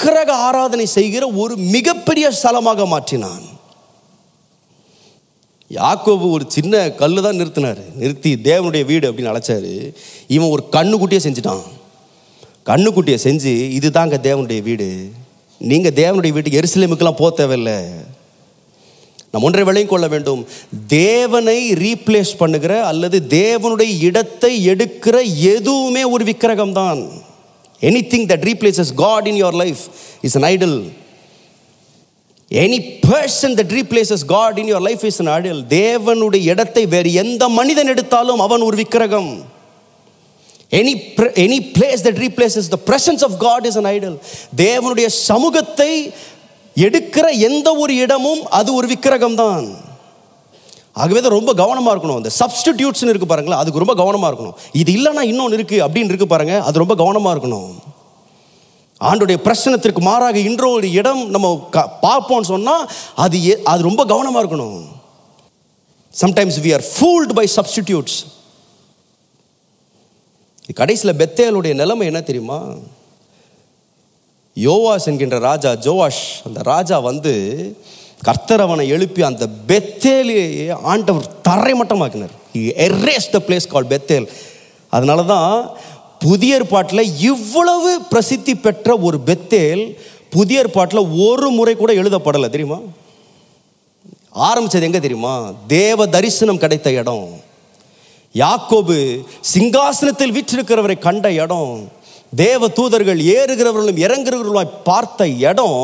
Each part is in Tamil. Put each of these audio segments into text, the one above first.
விக்கிரக ஆராதனை செய்கிற ஒரு மிகப்பெரிய ஸ்தலமாக மாற்றினான் யாக்கோபு ஒரு சின்ன கல்லு தான் நிறுத்தினார் நிறுத்தி தேவனுடைய வீடு அப்படின்னு அழைச்சாரு இவன் ஒரு கண்ணுக்குட்டியை செஞ்சுட்டான் கண்ணுக்குட்டியை செஞ்சு இதுதாங்க தேவனுடைய வீடு நீங்கள் தேவனுடைய வீட்டுக்கு எருசலேமுக்கெல்லாம் போக தேவையில்லை நம்ம ஒன்றை விளையும் கொள்ள வேண்டும் தேவனை ரீப்ளேஸ் பண்ணுகிற அல்லது தேவனுடைய இடத்தை எடுக்கிற எதுவுமே ஒரு விக்கிரகம் தான் anything that replaces God in your life is an idol any person that replaces God in your life is an idol தேவனுடைய இடத்தை வேறு எந்த மனிதன் எடுத்தாலும் அவன் ஒரு விக்கிரகம் any any place that replaces the presence of God is an idol தேவனுடைய சமூகத்தை எடுக்கிற எந்த ஒரு இடமும் அது ஒரு விக்கிரகம் தான் ஆகவே தான் ரொம்ப கவனமாக இருக்கணும் இந்த சப்ஸ்டிடியூட்ஸ்னு இருக்கு பாருங்களா அதுக்கு ரொம்ப கவனமாக இருக்கணும் இது இல்லைன்னா இன்னொன்று இருக்கு அப்படின்னு இருக்கு பாருங்க அது ரொம்ப கவனமாக இருக்கணும் ஆண்டுடைய பிரச்சனத்திற்கு மாறாக இன்றோ ஒரு இடம் நம்ம க- பார்ப்போம்னு சொன்னால் அது எ- அது ரொம்ப கவனமாக இருக்கணும் sometimes we are fooled by substitutes கடைசியில் பெத்தேலுடைய நிலைமை என்ன தெரியுமா யோவாஸ் என்கின்ற ராஜா ஜோவாஷ் அந்த ராஜா வந்து கர்த்தர் அவனை எழுப்பி அந்த பெத்தேலையே ஆண்டவர் தரைமட்டமாக்கினார் erase the place call Bethel அதனால தான் புதிய ஏற்பாட்டில் இவ்வளவு பிரசித்தி பெற்ற ஒரு பெத்தேல் புதிய ஏற்பாட்டில் ஒரு முறை கூட எழுதப்படலை தெரியுமா ஆரம்பிச்சது எங்க தெரியுமா தேவ தரிசனம் கிடைத்த இடம் யாக்கோபு சிங்காசனத்தில் வீற்றிருக்கிறவரை கண்ட இடம் தேவ தூதர்கள் ஏறுகிறவர்களும் இறங்குகிறவர்களும் பார்த்த இடம்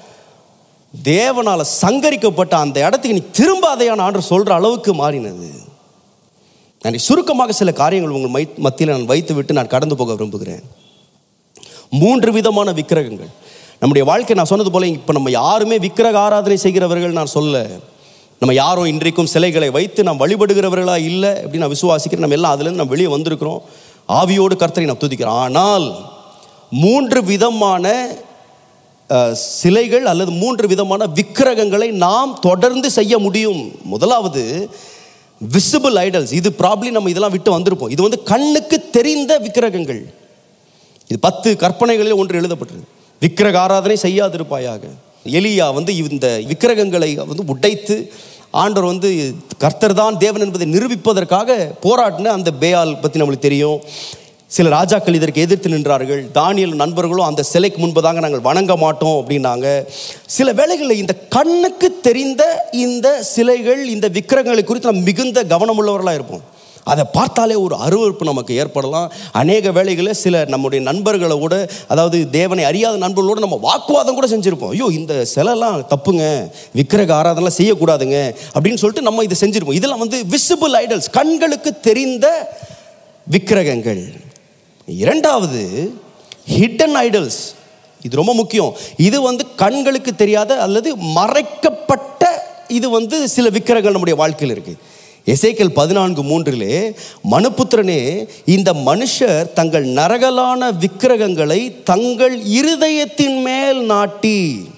தேவனால சங்கரிக்கப்பட்ட அந்த இடத்துக்கு நீ திரும்பாதையான ஆண்டு சொல்ற அளவுக்கு மாறினது நான் சுருக்கமாக சில காரியங்கள் உங்கள் மை மத்தியில் நான் வைத்து விட்டு நான் கடந்து போக விரும்புகிறேன் மூன்று விதமான விக்கிரகங்கள் நம்முடைய வாழ்க்கை நான் சொன்னது போல இப்போ நம்ம யாருமே விக்கிரக ஆராதனை செய்கிறவர்கள் நான் சொல்ல நம்ம யாரும் இன்றைக்கும் சிலைகளை வைத்து நாம் வழிபடுகிறவர்களா இல்லை அப்படின்னு நான் விசுவாசிக்கிறேன் நம்ம எல்லாம் அதுலேருந்து நம்ம வெளியே வந்திருக்கிறோம் ஆவியோடு கர்த்தரை நான் துதிக்கிறோம் ஆனால் மூன்று விதமான அஹ், சிலைகள் அல்லது மூன்று விதமான விக்கிரகங்களை நாம் தொடர்ந்து செய்ய முடியும் முதலாவது விசிபிள் ஐடல்ஸ் இது ப்ராப்ளி நம்ம இதெல்லாம் விட்டு வந்திருப்போம் இது வந்து கண்ணுக்கு தெரிந்த விக்கிரகங்கள் இது பத்து கற்பனைகளில் ஒன்று எழுதப்பட்டது விக்கிரக ஆராதனை செய்யாதிருப்பாயாக எலியா வந்து இந்த விக்கிரகங்களை வந்து உடைத்து ஆண்டவர் வந்து கர்த்தர் தான் தேவன் என்பதை நிரூபிப்பதற்காக போராடின அந்த பேயால் பற்றி நம்மளுக்கு தெரியும் சில ராஜாக்கள் இதற்கு எதிர்த்து நின்றார்கள் தானியல் நண்பர்களும் அந்த சிலைக்கு முன்பதாக நாங்கள் வணங்க மாட்டோம் அப்படின்னாங்க சில வேளைகளில் இந்த கண்ணுக்கு தெரிந்த இந்த சிலைகள் இந்த விக்கிரகங்களை குறித்து நம்ம மிகுந்த கவனமுள்ளவர்களாக இருப்போம் அதை பார்த்தாலே ஒரு அருவருப்பு நமக்கு ஏற்படலாம் அநேக வேளைகளில் சில நம்முடைய நண்பர்களை கூட அதாவது தேவனை அறியாத நண்பர்களோடு நம்ம வாக்குவாதம் கூட செஞ்சுருப்போம் ஐயோ இந்த சிலைலாம் தப்புங்க விக்கிரக ஆராதனைலாம் செய்யக்கூடாதுங்க அப்படின்னு சொல்லிட்டு நம்ம இதை செஞ்சுருப்போம் இதெல்லாம் வந்து விசிபிள் ஐடல்ஸ் கண்களுக்கு தெரிந்த விக்கிரகங்கள் இரண்டாவது ஹிடன் ஐடல்ஸ் இது ரொம்ப முக்கியம் இது வந்து கண்களுக்கு தெரியாத அல்லது மறைக்கப்பட்ட இது வந்து சில விக்கிரகங்கள் நம்முடைய வாழ்க்கையில் இருக்கு எசேக்கல் பதினான்கு மூன்றிலே மனுப்புத்திரனே இந்த மனுஷர் தங்கள் நரகலான விக்கிரகங்களை தங்கள் இருதயத்தின் மேல் நாட்டி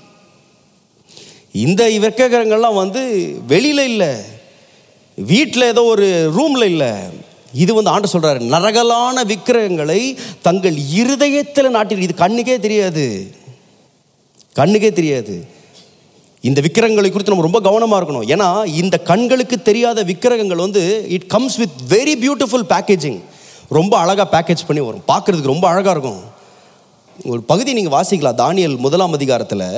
இந்த விக்கிரகங்கள்லாம் வந்து வெளியில இல்லை வீட்டில் ஏதோ ஒரு ரூம்ல இல்லை இது வந்து ஆண்டு சொல்றாரு நரகலான விக்கிரகங்களை தங்கள் இருதயத்தில் நாட்டி இது கண்ணுக்கே தெரியாது கண்ணுக்கே தெரியாது இந்த விக்கிரகங்களை குறித்து நம்ம ரொம்ப கவனமாக இருக்கணும் ஏன்னா இந்த கண்களுக்கு தெரியாத விக்கிரகங்கள் வந்து it comes with very beautiful packaging ரொம்ப அழகாக பேக்கேஜ் பண்ணி வரும் பார்க்குறதுக்கு ரொம்ப அழகாக இருக்கும் ஒரு பகுதி நீங்கள் வாசிக்கலாம் தானியல் முதலாம் அதிகாரத்தில்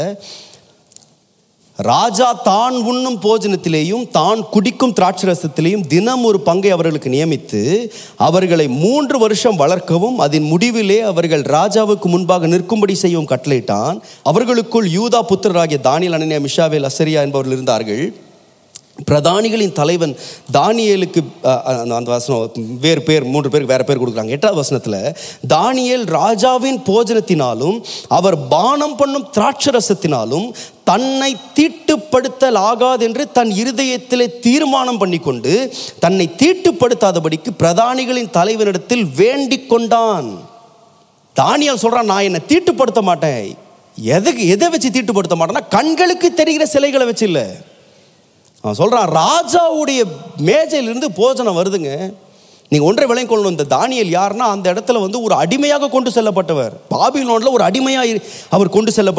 ராஜா தான் உண்ணும் போஜனத்திலேயும் தான் குடிக்கும் திராட்சரசத்திலேயும் தினம் ஒரு பங்கை அவர்களுக்கு நியமித்து அவர்களை மூன்று வருஷம் வளர்க்கவும் அதன் முடிவிலே அவர்கள் ராஜாவுக்கு முன்பாக நிற்கும்படி செய்யவும் கட்டளையிட்டான் அவர்களுக்குள் யூதா புத்திரராகிய தானியல் அனனியா மிஷாவேல் அசரியா என்பவர்கள் இருந்தார்கள் பிரதானிகளின் தலைவன் தானியேலுக்கு அஹ், அந்த அந்த வசனம் வேறு பேர் மூன்று பேருக்கு வேற பேர் கொடுக்குறாங்க எட்டாவது வசனத்தில் தானியேல் ராஜாவின் போஜனத்தினாலும் அவர் பானம் பண்ணும் திராட்சரசத்தினாலும் தன்னை தீட்டுப்படுத்தல் ஆகாது என்று தன் இருதயத்திலே தீர்மானம் பண்ணிக்கொண்டு தன்னை தீட்டுப்படுத்தாதபடிக்கு பிரதானிகளின் தலைவனிடத்தில் வேண்டிக் கொண்டான் தானியல் சொல்றான் நான் என்னை தீட்டுப்படுத்த மாட்டேன் எதுக்கு எதை வச்சு தீட்டுப்படுத்த மாட்டேன்னா கண்களுக்கு தெரிகிற சிலைகளை வச்சு இல்லை அவன் சொல்றான் ராஜாவுடைய மேஜையிலிருந்து போஜனம் வருதுங்க நீங்க ஒன்றை விளங்கிக் கொள்ளணும் இந்த தானியல் யாருன்னா அந்த இடத்துல வந்து ஒரு அடிமையாக கொண்டு செல்லப்பட்டவர் பாபிலோன்ல ஒரு அடிமையாக இரு- அவர் கொண்டு செல்ல